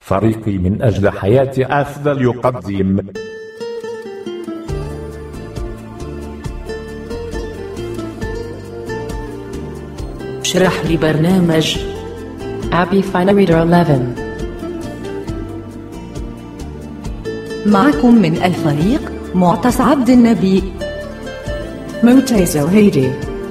فريقي من أجل حياة أفضل يقدم اشرح لي برنامج Abby Fine Reader 11 معكم من الفريق معتص عبد النبي موتيزو هيدي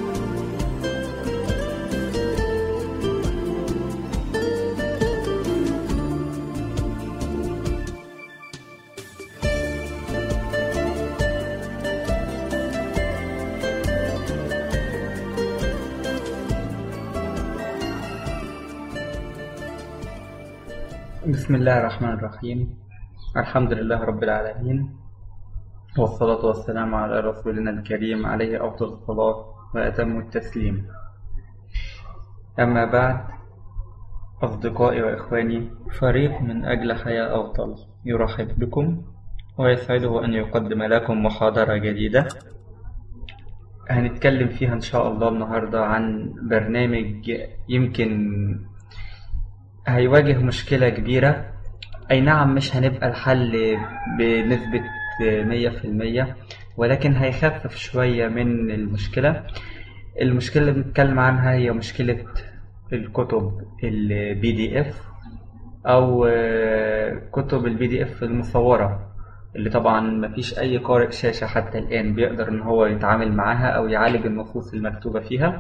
بسم الله الرحمن الرحيم الحمد لله رب العالمين والصلاة والسلام على رسولنا الكريم عليه أفضل الصلاة وأتم التسليم أما بعد أصدقائي وإخواني فريق من أجل حياة أفضل يرحب بكم ويسعده أن يقدم لكم محاضرة جديدة هنتكلم فيها إن شاء الله النهاردة عن برنامج يمكن هيواجه مشكلة كبيرة أي نعم مش هنبقى الحل بنسبة مية في المية ولكن هيخفف شوية من المشكلة المشكلة اللي بنتكلم عنها هي مشكلة الكتب البي دي اف أو كتب البي دي اف المصورة اللي طبعا مفيش أي قارئ شاشة حتى الآن بيقدر إن هو يتعامل معاها أو يعالج النصوص المكتوبة فيها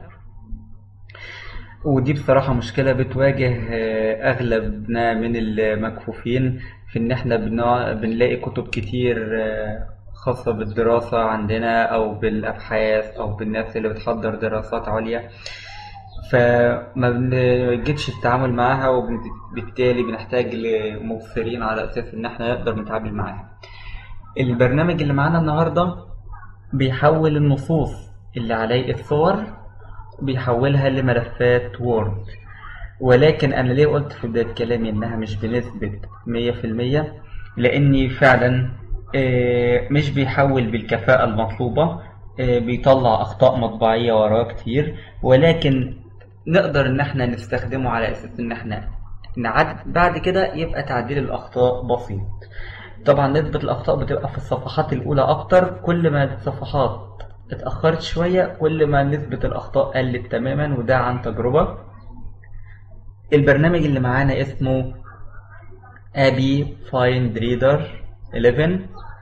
ودي بصراحة مشكلة بتواجه أغلبنا من المكفوفين في إن إحنا بنلاقي كتب كتير خاصة بالدراسة عندنا أو بالأبحاث أو بالناس اللي بتحضر دراسات عليا فما بنجدش التعامل معاها وبالتالي بنحتاج لمبصرين على أساس إن إحنا نقدر نتعامل معاها البرنامج اللي معانا النهاردة بيحول النصوص اللي عليه الصور بيحولها لملفات وورد ولكن أنا ليه قلت في بداية كلامي إنها مش بنسبة مية في المية لأني فعلا مش بيحول بالكفاءة المطلوبة بيطلع أخطاء مطبعية وراه كتير ولكن نقدر إن احنا نستخدمه على أساس إن احنا نعد بعد كده يبقى تعديل الأخطاء بسيط طبعا نسبة الأخطاء بتبقى في الصفحات الأولى أكتر كل ما الصفحات اتأخرت شوية كل ما نسبة الأخطاء قلت تماما وده عن تجربة البرنامج اللي معانا اسمه أبي فايند ريدر 11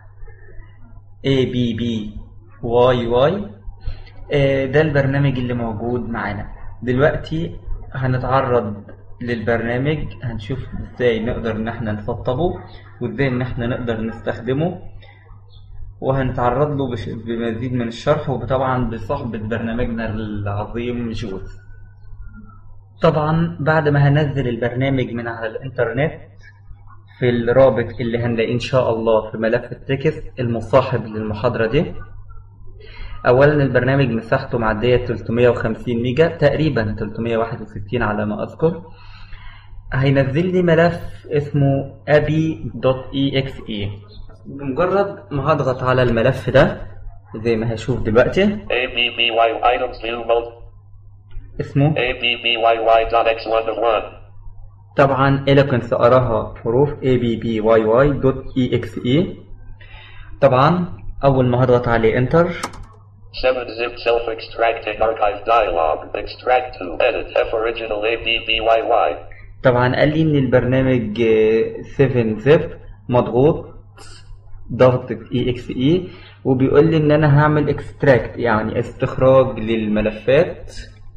ABB YY ده البرنامج اللي موجود معانا دلوقتي هنتعرض للبرنامج هنشوف ازاي نقدر ان احنا نسطبه وازاي ان احنا نقدر نستخدمه وهنتعرض له بمزيد من الشرح وطبعا بصحبة برنامجنا العظيم جوز طبعا بعد ما هنزل البرنامج من على الانترنت في الرابط اللي هنلاقيه ان شاء الله في ملف التكست المصاحب للمحاضرة دي اولا البرنامج مساحته معدية 350 ميجا تقريبا 361 على ما اذكر هينزل لي ملف اسمه abi.exe بمجرد ما هضغط على الملف ده زي ما هشوف دلوقتي ABBY items view mode اسمه ABBYY.x1 of 1 طبعا إليكنس أراها حروف abbyy.exe طبعا أول ما هضغط عليه انتر 7 zip self extracting archive dialog extract to edit F original ABBYY طبعا قال لي إن البرنامج 7 زب مضغوط ضغط exe وبيقول لي ان انا هعمل اكستراكت يعني استخراج للملفات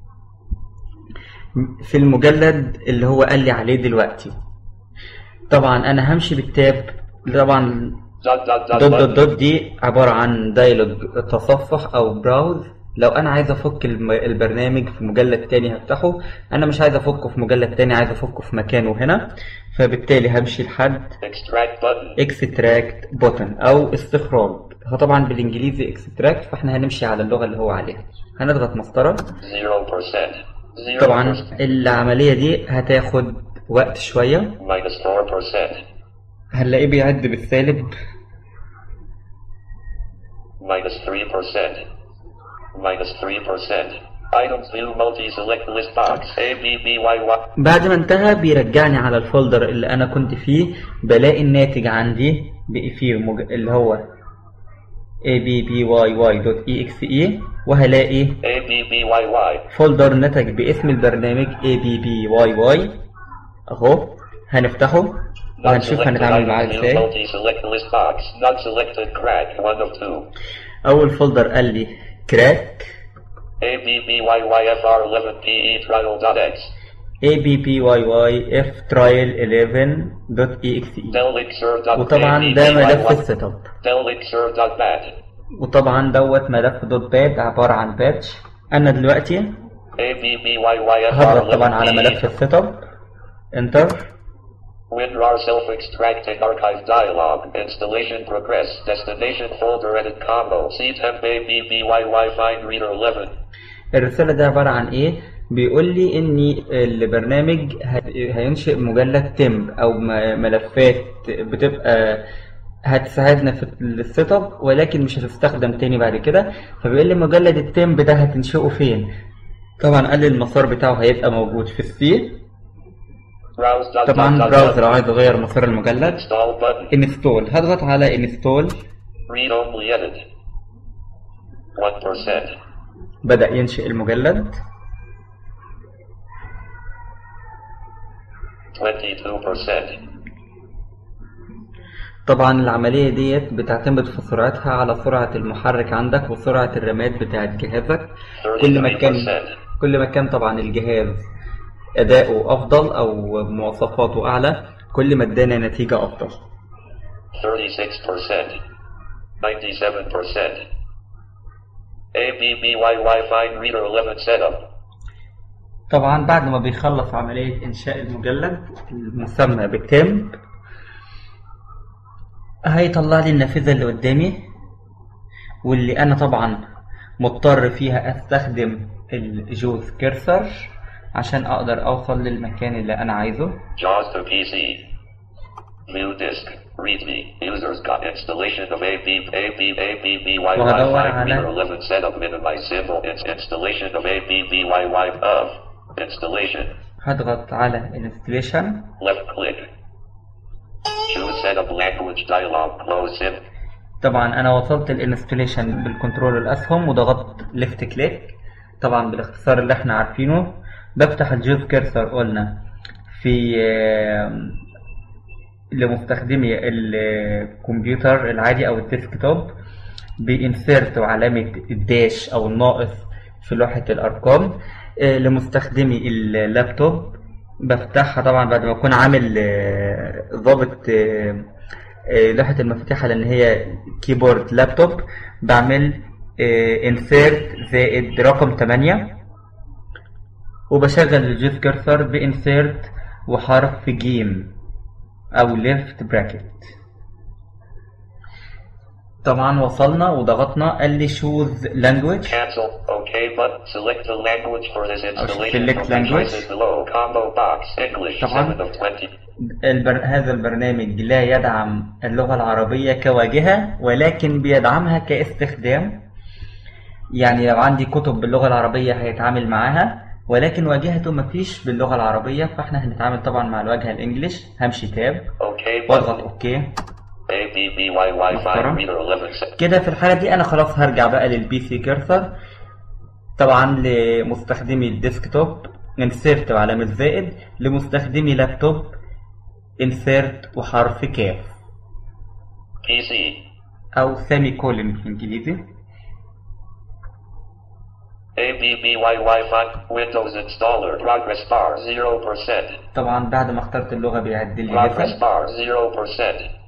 في المجلد اللي هو قال لي عليه دلوقتي طبعا انا همشي بالتاب طبعا dot dot dot دوت دوت button. دوت دي عبارة عن دايلوج تصفح او براوز لو انا عايز افك الم- البرنامج في مجلد تاني هفتحه انا مش عايز افكه في مجلد تاني عايز افكه في مكانه هنا فبالتالي همشي لحد extract button اكستراكت بوتن او استخراج هو طبعا بالانجليزي اكستراكت فاحنا هنمشي على اللغه اللي هو عليها هنضغط مسطره 0% 0% طبعا العمليه دي هتاخد وقت شويه minus 4% هنلاقيه بيعد بالسالب minus 3% minus 3% Items view multi-select list box. A, B, B, Y, Y. بعد ما انتهى بيرجعني على الفولدر اللي انا كنت فيه بلاقي الناتج عندي بقي فيه مج... اللي هو abbyy.exe وهلاقي A, B, B, Y, Y. فولدر نتج باسم البرنامج abbyy اهو هنفتحه Not وهنشوف selected هنتعامل معاه items view ازاي multi-select list box. Not selected crack. One of two. اول فولدر قال لي كراك A, B, B, Y, Y, F, R, 11, P, E, trial.x. abbyyf trial 11.exe Dell Elixir. وطبعا ده ملف السيت اب Dell Elixir.bat. وطبعا دوت ملف دوت باد عبارة عن باتش انا دلوقتي A, B, B, Y, Y, F, R, هضغط طبعا 11, على P, E. ملف السيت اب انتر WinRAR self-extracting archive dialog. Installation progress. Destination folder edit combo. C10 ABBYY find reader 11. الرسالة ده عبارة عن ايه بيقول لي ان البرنامج ه- هينشئ مجلد تم او م- ملفات بتبقى هتساعدنا في السيت اب ولكن مش هتستخدم تاني بعد كده فبيقول لي مجلد التمب ده هتنشئه فين طبعا قال لي المسار بتاعه هيبقى موجود في السي Browse. dot, طبعا dot, dot, براوزر dot. عايز اغير مسار المجلد Install button. انستول هضغط على انستول Read only edit. 1%. بدأ ينشئ المجلد 22%. طبعا العملية ديت بتعتمد في سرعتها على سرعة المحرك عندك وسرعة الرامات بتاعت جهازك كل ما كان 33%. كل ما كان طبعا الجهاز أداؤه أفضل أو مواصفاته أعلى كل ما ادانا نتيجة أفضل 36%. 97%. ABBYY find reader 11 setup. طبعا بعد ما بيخلص عملية إنشاء المجلد المسمى بالتمب هيطلع لي النافذة اللي قدامي واللي أنا طبعا مضطر فيها أستخدم الجوز كيرسر عشان أقدر أوصل للمكان اللي أنا عايزه JAWS to PC. View disk. README. Users got installation of AB, AB, ABBYY وهدور find على- reader 11 setup minimize symbol. It's installation of ABBYY of installation. هضغط على انستليشن Left click. Choose setup language dialog. Close sim. طبعا انا وصلت الانستليشن بالكنترول الاسهم وضغطت ليفت كليك طبعا بالاختصار اللي احنا عارفينه بفتح الجوز كيرسر قلنا في آم، لمستخدمي الكمبيوتر العادي او الديسكتوب بإنسيرت علامة الداش أو الناقص في لوحة الأرقام آه، لمستخدمي اللابتوب بفتحها طبعا بعد ما أكون عامل آه، ضابط آه، آه، لوحة المفاتيح لأن هي كيبورد لابتوب بعمل انسيرت زائد رقم 8 وبشغل الجيف كرسر بانسيرت وحرف جيم أو ليفت براكت طبعا وصلنا وضغطنا قال لي شوز لانجويج Cancel. OK button. Select the language for this installation select from the language. choices below. Combo box. English. طبعا. 7 of 20. البر... هذا البرنامج لا يدعم اللغة العربية كواجهة ولكن بيدعمها كاستخدام يعني لو عندي كتب باللغة العربية هيتعامل معاها ولكن واجهته مفيش باللغة العربية فاحنا هنتعامل طبعا مع الواجهة الانجليش همشي تاب OK واضغط button. اوكي ABBYY محترم. find reader 11 set. كده في الحالة دي انا خلاص هرجع بقى للبي سي كيرسر طبعا لمستخدمي الديسكتوب انسيرت وعلامة زائد لمستخدمي لابتوب انسيرت وحرف كاف PC. او سيمي كولن بالانجليزي ABBYY find Windows installer. Progress bar 0%. طبعا بعد ما اخترت اللغة بيعدل لي Progress مثل bar 0%.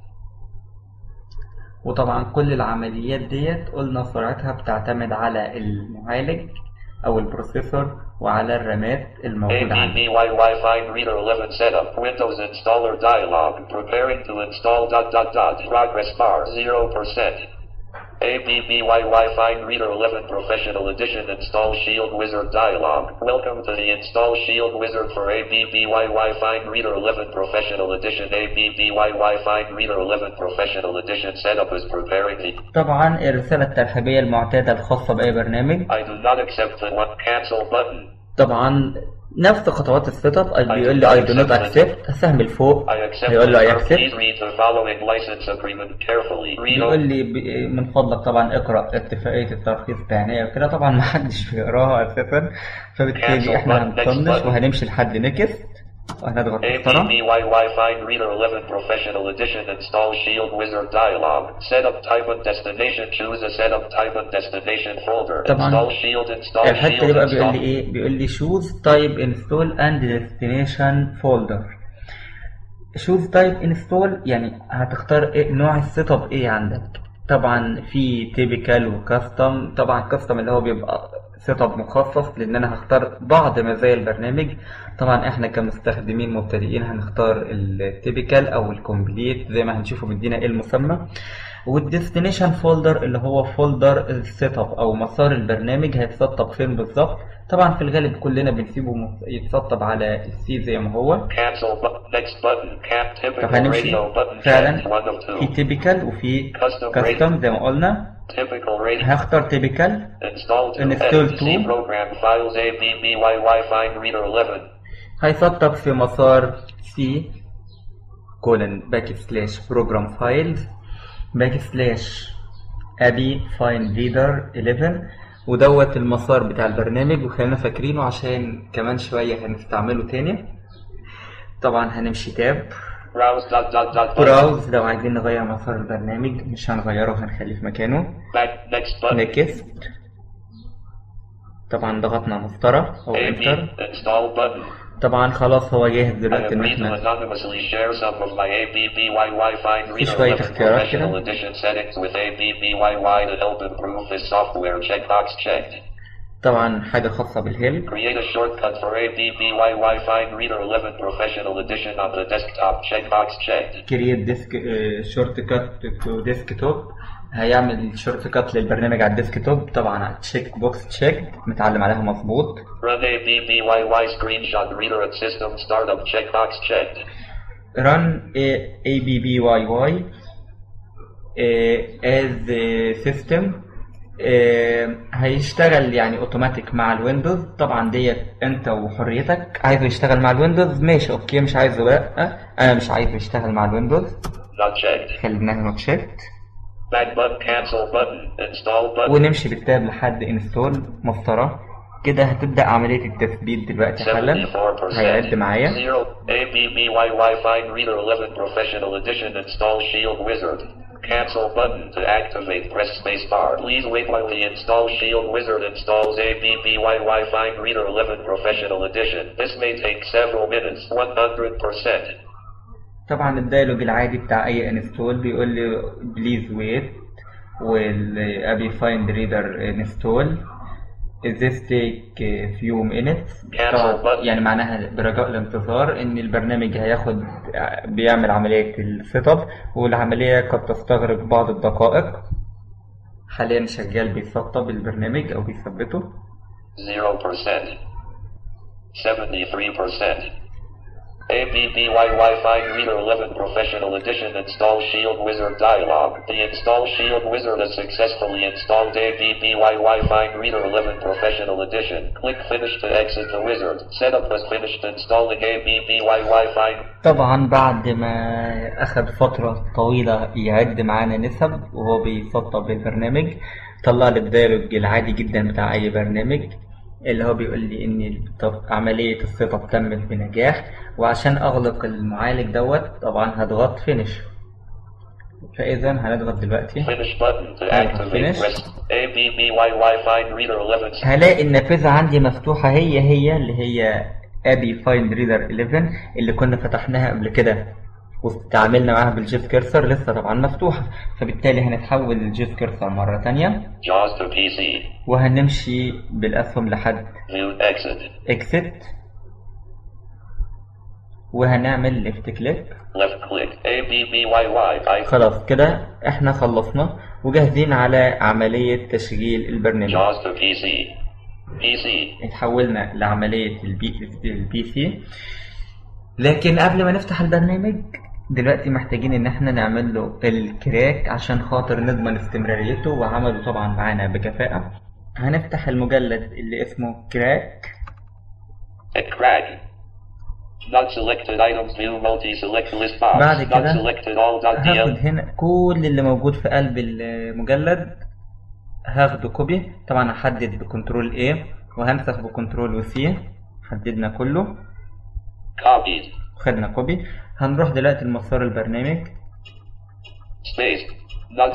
وطبعا كل العمليات ديت قلنا سرعتها بتعتمد على المعالج او البروسيسور وعلى الرامات الموجودة عندي ABBYY find reader 11 setup. Windows installer dialog. Preparing to install dot dot dot. Progress bar 0%. ABBYY Fine Reader 11 Professional Edition Install Shield Wizard dialog. Welcome to the Install Shield Wizard for ABBYY Fine Reader 11 Professional Edition. ABBYY Fine Reader 11 Professional Edition setup is preparing the. طبعا الرسالة الترحيبية المعتادة الخاصة بأي برنامج I do not accept the one cancel button. طبعا نفس خطوات السيت اب بيقول لي اي دو نوت اكسبت السهم الفوق I accept هيقول له the اي term. Please اكسبت read the following license agreement carefully. Read بيقول لي ب- من فضلك طبعا اقرا اتفاقيه الترخيص بعنايه وكده طبعا ما حدش بيقراها اساسا فبالتالي احنا هنطنش وهنمشي لحد نكست وهنضغط محترم ABBYY Fine Reader 11 Professional Edition Install Shield Wizard dialog. Setup type and destination. Choose a setup type and destination folder. طبعا Install Shield. Install الحته Shield. دي بقى بيقول لي Install. ايه بيقول لي شوز تايب انستول اند ديستنيشن فولدر شوز تايب انستول يعني هتختار ايه نوع السيت اب ايه عندك طبعا في تيبيكال وكاستم طبعا كاستم اللي هو بيبقى سيت اب مخصص لان انا هختار بعض مزايا البرنامج طبعا احنا كمستخدمين مبتدئين هنختار التيبيكال او الكومبليت زي ما هنشوفه مدينا ايه المسمى والديستنيشن فولدر اللي هو فولدر السيت اب او مسار البرنامج هيتسطب فين بالظبط طبعا في الغالب كلنا بنسيبه مت- يتسطب على السي زي ما هو Cancel button. Next button. Cap طب typical هنمشي radio button. فعلا checked. One of في two. تيبيكال وفي Custom كاستم زي ما قلنا Typical radio. هختار تيبيكال Install to Install edit. to. C program files ABBYY Fine Reader 11. هيسطب في مسار سي كولن باك سلاش بروجرام فايلز باك سلاش ابي فاين ريدر 11 ودوت المسار بتاع البرنامج وخلينا فاكرينه عشان كمان شوية هنستعمله تاني طبعا هنمشي تاب Browse dot dot dot. button. براوز لو عايزين نغير مسار البرنامج مش هنغيره هنخليه في مكانه Back. Next button. نكست طبعا ضغطنا مسطرة او AB. انتر Install button. طبعا خلاص هو جاهز I دلوقتي ان agree to احنا anonymously share some of my ABBYY Fine Reader شوية 11 اختيارات Professional كده. Edition settings with ABBYY to help improve this software. Checkbox checked. طبعا حاجة خاصة بالهيلب Create a shortcut for ABBYY Fine Reader 11 Professional Edition on the desktop. Checkbox checked. كرييت ديسك شورت كات تو ديسك توب هيعمل شورت كات للبرنامج على الديسك توب طبعا تشيك بوكس تشيك متعلم عليها مظبوط Run ABBYY screenshot reader at system startup. Checkbox checked. run اي بي بي واي واي از سيستم هيشتغل يعني اوتوماتيك مع الويندوز طبعا ديت انت وحريتك عايزه يشتغل مع الويندوز ماشي اوكي مش عايزه لا انا مش عايزه يشتغل مع الويندوز Not checked. خليناها نوت شيفت Back button. Cancel button. Install button. ونمشي بالتاب لحد انستول مسطرة كده هتبدأ عملية التثبيت دلوقتي حالا 74%. هيعد معايا Zero. ABBYY Fine Reader 11 Professional Edition Install Shield Wizard. Cancel button to activate. Press spacebar. Please wait while the Install Shield Wizard installs ABBYY Fine Reader 11 Professional Edition. This may take several minutes. 100%. طبعا الدايلوج العادي بتاع اي انستول بيقول لي بليز ويت والابي فايند ريدر انستول this take few minutes طبعا button. يعني معناها برجاء الانتظار ان البرنامج هياخد بيعمل عملية السيت اب والعملية قد تستغرق بعض الدقائق حاليا شغال بيسطب البرنامج او بيثبته 0%. 73%. ABBYY Fine Reader 11 Professional Edition Install Shield Wizard dialog. The Install Shield Wizard has successfully installed ABBYY Fine Reader 11 Professional Edition. Click Finish to exit the wizard. Setup was finished installing ABBYY Fine. طبعا بعد ما أخد فترة طويلة يعد معانا نسب وهو بيسطب البرنامج طلع لي الدايلوج العادي جدا بتاع أي برنامج اللي هو بيقول لي إن الت- عملية السيت اب تمت بنجاح وعشان أغلق المعالج دوت طبعا هضغط فينش فإذا هنضغط دلوقتي Finish button to أيوة، activate. finish. Press ABBYY Fine Reader 11. هلاقي النافذة عندي مفتوحة هي هي اللي هي ابي فايند ريدر 11 اللي كنا فتحناها قبل كده واستعملنا معاها بالجيف كيرسر لسه طبعا مفتوحة فبالتالي هنتحول للجيف كيرسر مرة تانية JAWS to PC. وهنمشي بالأسهم لحد View exit. اكست وهنعمل ليفت كليك Left click. ABBYY. I خلاص كده احنا خلصنا وجاهزين على عملية تشغيل البرنامج JAWS to PC. PC. اتحولنا لعملية البي, البي سي لكن قبل ما نفتح البرنامج دلوقتي محتاجين ان احنا نعمل له الكراك عشان خاطر نضمن استمراريته وعمله طبعا معانا بكفاءة هنفتح المجلد اللي اسمه كراك And crack. Not selected items view multi-select list box. بعد Not كده selected all dot هاخد DL. هنا كل اللي موجود في قلب المجلد هاخده كوبي طبعا هحدد بكنترول A وهنسخ بكنترول C حددنا كله Copied. خدنا كوبي هنروح دلوقتي لمسار البرنامج Space. Not.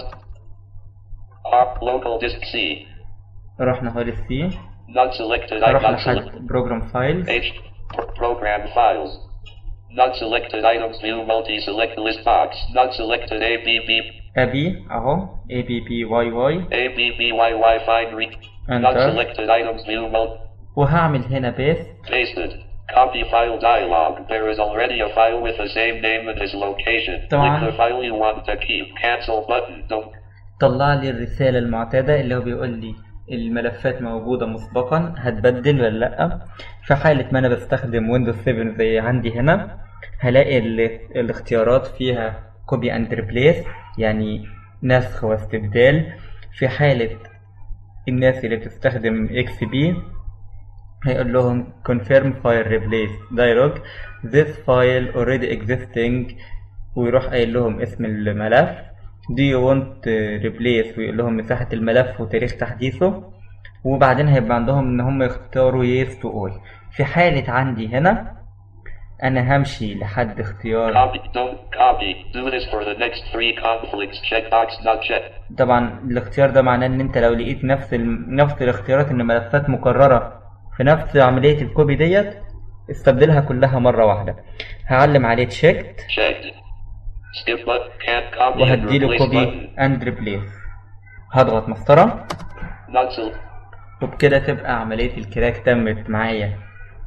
R. Local disk C. رحنا هو للسي Not selected هروح items. Select. لحد بروجرام فايلز H. Pro- Program files. Not selected items view multi-select list box. Not selected ABB. ابي اهو اي بي بي واي واي ABBYY find re. Not Enter. selected items view multi. وهعمل هنا بيست Pasted. Copy file dialog. There is already a file with the same name and its location. طبعاً. Click the file you want to keep. Cancel button. Don't. طلع لي الرسالة المعتادة اللي هو بيقول لي الملفات موجودة مسبقا هتبدل ولا لأ في حالة ما أنا بستخدم ويندوز 7 زي عندي هنا هلاقي ال- الاختيارات فيها كوبي اند ريبليس يعني نسخ واستبدال في حالة الناس اللي بتستخدم اكس بي هيقول لهم confirm file replace dialog this file already existing ويروح قايل لهم اسم الملف do you want to replace ويقول لهم مساحة الملف وتاريخ تحديثه وبعدين هيبقى عندهم ان هم يختاروا yes to all في حالة عندي هنا انا همشي لحد اختيار Copy. Don't copy. Do this for the next three conflicts. Checkbox not checked. طبعا الاختيار ده معناه ان انت لو لقيت نفس ال... نفس الاختيارات ان ملفات مكررة في نفس عملية الكوبي ديت استبدلها كلها مرة واحدة هعلم عليه تشيكت Checked. Skip button. Can't copy and وهديله replace كوبي button. اند ريبليس هضغط مسطرة Not select. وبكده تبقى عملية الكراك تمت معايا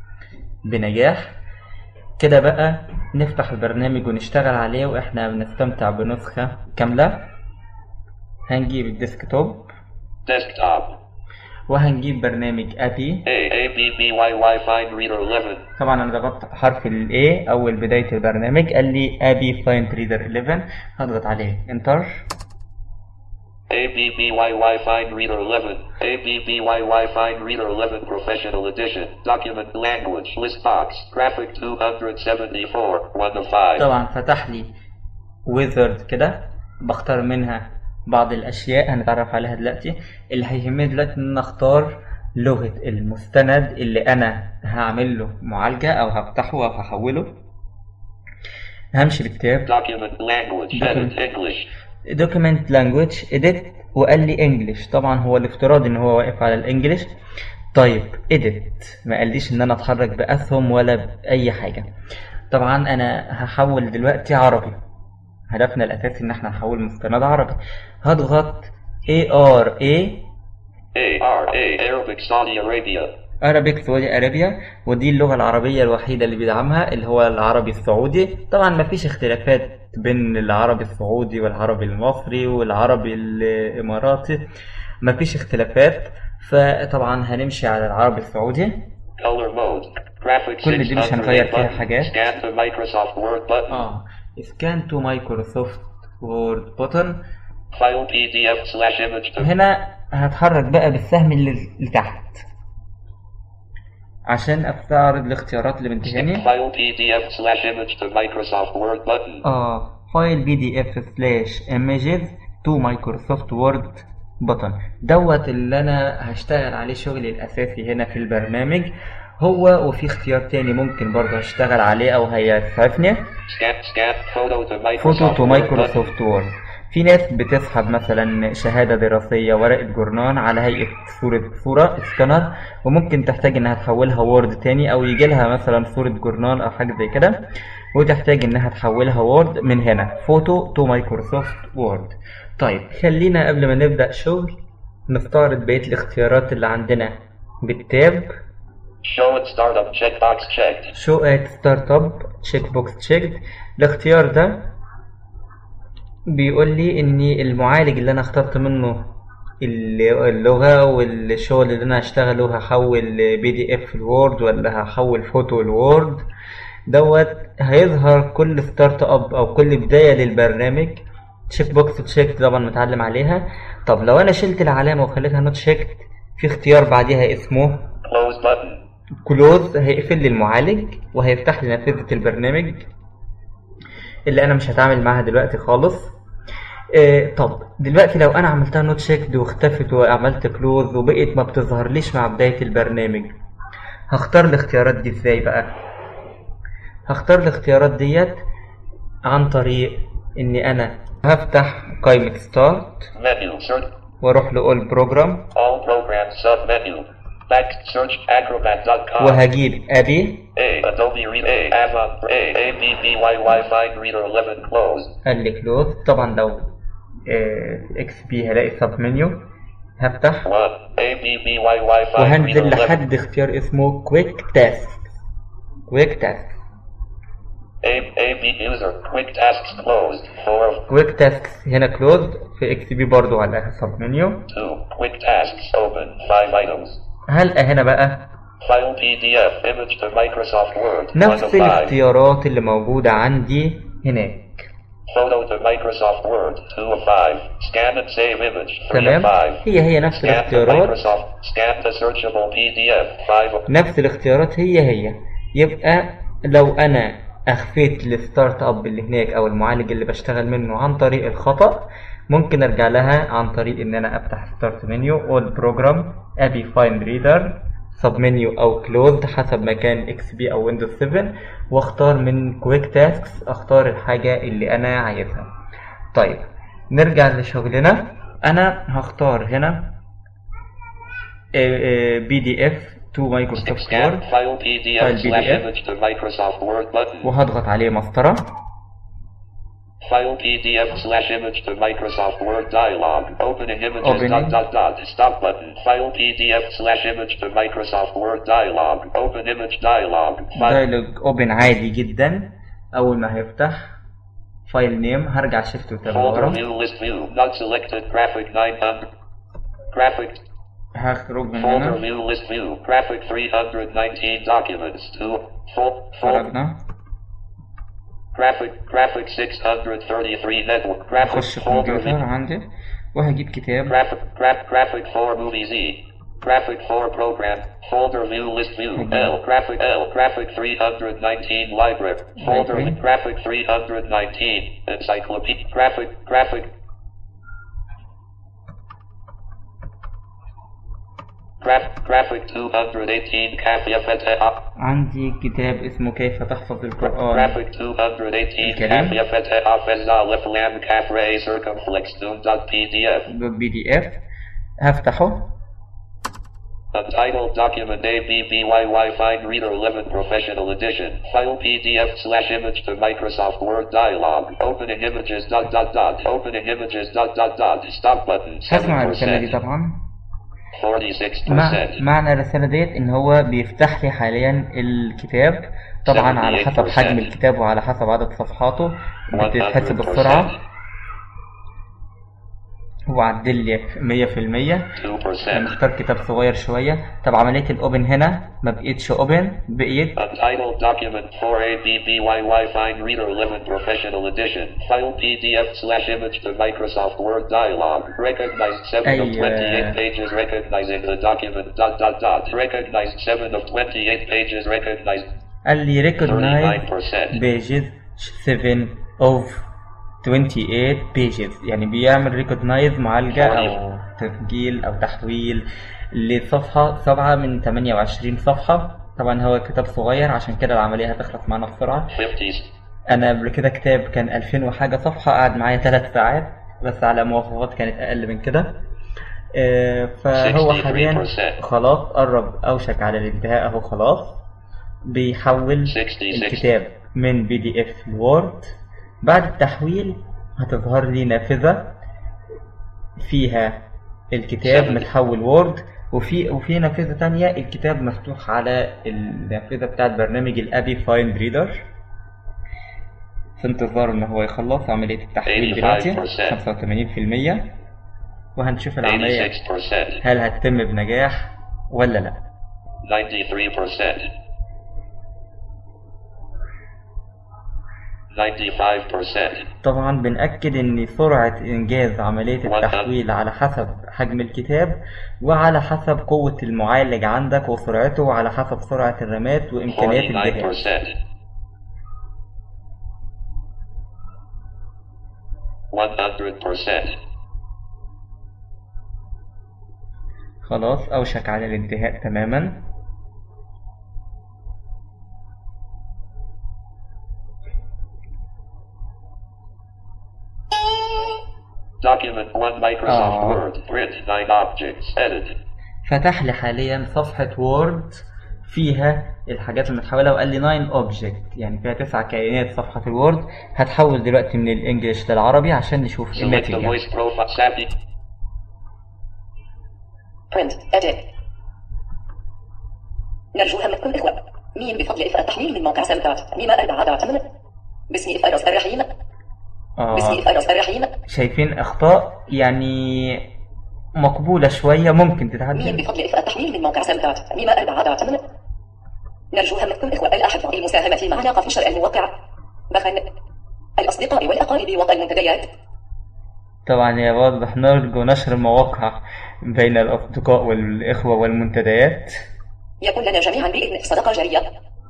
بنجاح كده بقى نفتح البرنامج ونشتغل عليه واحنا بنستمتع بنسخة كاملة هنجيب الديسكتوب Desktop. وهنجيب برنامج ابي A A B B Y Y Find Reader 11. طبعا انا ضغطت حرف ال A اول بداية البرنامج قال لي ابي فايند ريدر 11 هضغط عليه انتر A B B Y Y Find Reader 11. A B B Y Y Find Reader 11 Professional Edition. Document Language. List Box. Graphic 274. 1 of 5. طبعا فتح لي ويزرد كده بختار منها بعض الاشياء هنتعرف عليها دلوقتي اللي هيهمني دلوقتي ان انا اختار لغة المستند اللي انا هعمل له معالجة او هفتحه او هحوله همشي بالتاب Document Language. Document. Edit English. document language edit وقال لي انجلش طبعا هو الافتراض ان هو واقف على الانجليش طيب edit ما قاليش ان انا اتحرك باسهم ولا باي حاجه طبعا انا هحول دلوقتي عربي هدفنا الاساسي ان احنا نحول مستند عربي هضغط ARA A R A Arabic Saudi Arabia. Arabic سعودي ارابيا ودي اللغه العربيه الوحيده اللي بيدعمها اللي هو العربي السعودي طبعا ما فيش اختلافات بين العربي السعودي والعربي المصري والعربي الاماراتي ما فيش اختلافات فطبعا هنمشي على العربي السعودي Color mode. Graphic كل دي مش هنغير 608 فيها button. حاجات. Scan to Microsoft Word button. اه سكان تو مايكروسوفت وورد بوتن File PDF slash image to هنا هتحرك بقى بالسهم اللي اللي تحت عشان استعرض الاختيارات اللي بتجاني File PDF slash image to Microsoft Word button. اه فايل بي دي اف سلاش ايمجز تو مايكروسوفت وورد بutton دوت اللي انا هشتغل عليه شغلي الاساسي هنا في البرنامج هو وفي اختيار تاني ممكن برضه هشتغل عليه او هيسعفني Scan, scan, photo to Microsoft فوتو تو Word button. مايكروسوفت وورد في ناس بتسحب مثلا شهادة دراسية ورقة جورنان على هيئة صورة صورة سكانر وممكن تحتاج انها تحولها وورد تاني او يجي لها مثلا صورة جورنان او حاجة زي كده وتحتاج انها تحولها وورد من هنا فوتو تو مايكروسوفت وورد طيب خلينا قبل ما نبدأ شغل نستعرض بقية الاختيارات اللي عندنا بالتاب Show and startup checkbox checked. شو ات ستارت اب تشيك بوكس تشيكد الاختيار ده بيقول لي ان المعالج اللي انا اخترت منه ال- اللغة والشغل اللي انا هشتغله هحول بي دي اف الوورد ولا هحول فوتو الوورد دوت هيظهر كل ستارت اب او كل بداية للبرنامج تشيك بوكس تشيك طبعا متعلم عليها طب لو انا شلت العلامة وخليتها نوت شيكت في اختيار بعديها اسمه Close button. كلوز هيقفل لي المعالج وهيفتح لي نافذة البرنامج اللي انا مش هتعامل معاها دلوقتي خالص آه طب دلوقتي لو انا عملتها نوت شيكد واختفت وعملت كلوز وبقيت ما بتظهرليش مع بداية البرنامج هختار الاختيارات دي ازاي بقى هختار الاختيارات ديت عن طريق اني انا هفتح قائمة ستارت Menu. Search. واروح لاول بروجرام All programs submenu. Back. Search acrobat.com. وهجيب ابي A. Adobe Read A. Ava. A. A. B. B. Y. Y. Find Reader 11. Close. قال لي كلوز طبعا لو اكس بي هلاقي سب منيو هفتح 1. A. B. B. Y. Y. Find Reader وهنزل 11. لحد اختيار اسمه كويك تاسك كويك تاسك A. A. B. User. Quick tasks closed. 4. كويك تاسك هنا كلوز في اكس بي برضو على سب منيو 2. Quick tasks open. 5 items. هلقى هنا بقى File PDF. Image to Microsoft Word. 1 نفس of 5. الاختيارات اللي موجودة عندي هناك Photo to Microsoft Word. 2 of 5. Scan and save image. 3 of تمام 5. هي هي نفس Scan to الاختيارات Microsoft. Scan to searchable PDF. 5 of نفس الاختيارات هي هي يبقى لو انا اخفيت الستارت اب اللي هناك او المعالج اللي بشتغل منه عن طريق الخطأ ممكن ارجع لها عن طريق ان انا افتح ستارت منيو اول بروجرام ابي فايند ريدر سب منيو او كلوزد حسب ما كان اكس بي او ويندوز 7 واختار من كويك تاسكس اختار الحاجة اللي انا عايزها طيب نرجع لشغلنا انا هختار هنا بي دي اف تو مايكروسوفت Scan وورد file PDF File slash PDF. image to Microsoft Word button. وهضغط عليه مسطرة File PDF slash image to Microsoft Word dialog. Opening images Opening. dot dot dot. Stop button. File PDF slash image to Microsoft Word dialog. Open image dialog. File دايلوج اوبن عادي جدا اول ما هيفتح فايل نيم هرجع شيفت وتاب folder ورا view list view. Not selected. Graphic 900. Graphic هخرج من folder هنا view list view. Graphic 319 documents. Two. Full. Full. خرجنا Graphic graphic 633 network. Graphic اخش folder كمبيوتر view. عندي وهجيب كتاب Graphic, graph, graphic 4 movie Z. Graphic 4 program. Folder view list view. Mhm. L. Graphic L. Graphic 319 library. Folder Library. graphic 319. Encyclopedia. Graphic graphic. Graph, graphic 218 Kafia Fetah. عندي كتاب اسمه كيف تحفظ القرآن Graphic 218 الكريم. Kafia Fetah Fezza Leflam Kafre Circumflex PDF. دوت بي دي اف هفتحه Untitled document ABBYY Find Reader 11 Professional Edition. File PDF slash image to Microsoft Word dialog. Opening images dot dot dot. Opening images dot dot dot. Stop button. هسمع الرسالة دي 7%. طبعا 46%. مع معنى الرسالة ديت ان هو بيفتح لي حاليا الكتاب طبعا على حسب حجم الكتاب وعلى حسب عدد صفحاته بتتحسب السرعة 100%. هو عدل لي 100% 2%. انا مختار كتاب صغير شوية طب عملية الاوبن هنا ما بقيتش اوبن بقيت Untitled document 4ABBYY Find Reader 11 Professional Edition. File PDF slash image to Microsoft Word dialog. Recognized 7 of أي- 28 pages. Recognizing the document dot dot dot. Recognized 7 of 28 pages. Recognized قال لي recognize 39%. pages 7 of 28 pages يعني بيعمل recognize معالجة أو تسجيل أو تحويل لصفحة سبعة من 28 صفحة طبعا هو كتاب صغير عشان كده العملية هتخلص معانا بسرعة 50. أنا قبل كده كتاب كان 2000 وحاجة صفحة قعد معايا 3 ساعات بس على مواصفات كانت أقل من كده آه، فهو حاليا 63%. خلاص قرب أوشك على الانتهاء أهو خلاص بيحول 66. الكتاب من بي دي اف لوورد بعد التحويل هتظهر لي نافذة فيها الكتاب سهل. متحول وورد وفي وفي نافذة تانية الكتاب مفتوح على النافذة بتاعت برنامج الابي فايند ريدر في انتظار ان هو يخلص عملية التحويل دلوقتي 85% وهنشوف العملية 86%, هل هتتم بنجاح ولا لا 93%, 95%, طبعا بنأكد ان سرعة انجاز عملية التحويل على حسب حجم الكتاب وعلى حسب قوة المعالج عندك وسرعته وعلى حسب سرعة الرامات وامكانيات الجهاز 49%, 100%, خلاص اوشك على الانتهاء تماما Document 1 Microsoft Oh. Word, print 9 objects, edit. فتح لي حاليا صفحة وورد فيها الحاجات المتحولة وقال لي 9 اوبجكت يعني فيها تسع كائنات صفحة الوورد هتحول دلوقتي من الانجليش للعربي عشان نشوف Select the النتيجة voice profile, Savvy, print edit نرجوها منكم إخوة مين بفضل إفاء التحويل من موقع سمكات ميم أربعة دعت من باسم إفاء الرأس الرحيم باسم آه إفاء الرأس الرحيم شايفين اخطاء يعني مقبولة شوية ممكن مين تتعدل بفضل إفاء التحويل من موقع سمكات ميم أربعة دعت من نرجوها منكم إخوة الأحد المساهمة معنا في نشر الموقع بخن الأصدقاء والأقارب والمنتديات طبعا يا واضح نرجو نشر المواقع بين الأصدقاء والإخوة والمنتديات يكون لنا جميعا بإذن صدقة جارية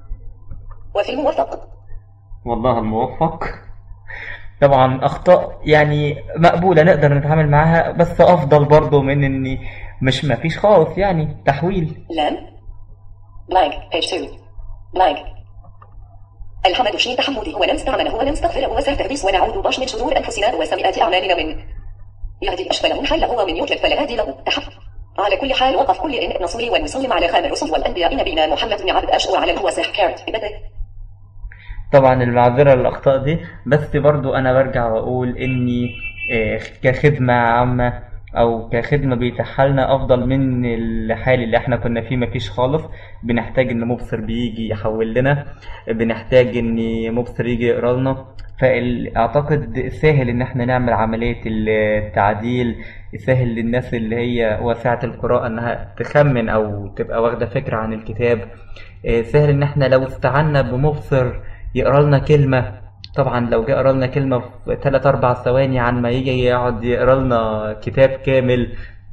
وفي الموفق والله الموفق طبعا اخطاء يعني مقبوله نقدر نتعامل معاها بس افضل برضه من اني مش ما فيش خالص يعني تحويل لام blank page 2 blank الحمد شين تحمده ونستعمله ونستغفره وسنتهبس ونعوذ باش من شرور انفسنا وسيئات اعمالنا من يهدي اشفل منحل ومن يضلل فلا هادي له تحف على كل حال وقف كل إن نصلي ونسلم على خام الرسل والانبياء نبينا محمد بن عبد اشقى على هو سح كارت ببدء طبعا المعذره للاخطاء دي بس برضو انا برجع واقول اني آه، كخدمه عامه او كخدمه بيتاحها لنا افضل من الحال اللي احنا كنا فيه مفيش خالص بنحتاج ان مبصر بيجي يحول لنا بنحتاج ان مبصر يجي يقرا لنا فاعتقد سهل ان احنا نعمل عمليه التعديل سهل للناس اللي هي واسعه القراءه انها تخمن او تبقى واخده فكره عن الكتاب آه، سهل ان احنا لو استعنا بمبصر يقرا لنا كلمه طبعا لو جه قرا لنا كلمه في 3 4 ثواني عن ما يجي يقعد يقرا لنا كتاب كامل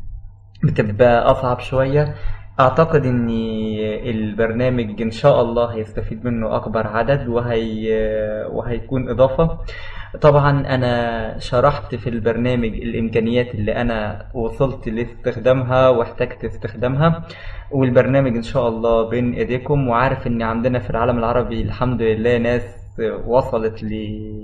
بتبقى اصعب شويه اعتقد ان البرنامج ان شاء الله هيستفيد منه اكبر عدد وهي وهيكون اضافه طبعا انا شرحت في البرنامج الامكانيات اللي انا وصلت لاستخدامها واحتجت استخدامها والبرنامج ان شاء الله بين ايديكم وعارف ان عندنا في العالم العربي الحمد لله ناس وصلت ل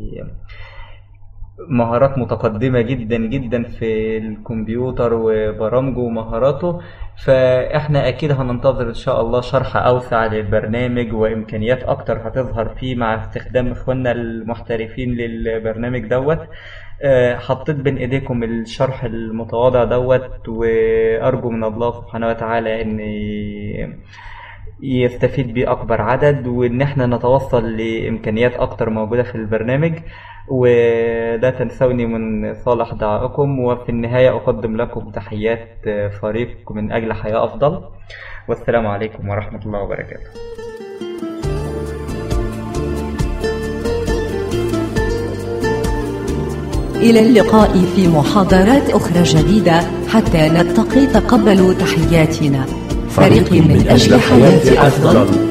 مهارات متقدمة جدا جدا في الكمبيوتر وبرامجه ومهاراته فاحنا اكيد هننتظر ان شاء الله شرح اوسع للبرنامج وامكانيات اكتر هتظهر فيه مع استخدام اخواننا المحترفين للبرنامج دوت آه، حطيت بين ايديكم الشرح المتواضع دوت وارجو من الله سبحانه وتعالى ان يستفيد بيه أكبر عدد وإن احنا نتوصل لإمكانيات أكتر موجودة في البرنامج ولا تنسوني من صالح دعائكم وفي النهاية أقدم لكم تحيات فريق من أجل حياة أفضل والسلام عليكم ورحمة الله وبركاته إلى اللقاء في محاضرات أخرى جديدة حتى نلتقي تقبلوا تحياتنا فريق من أجل حياة أفضل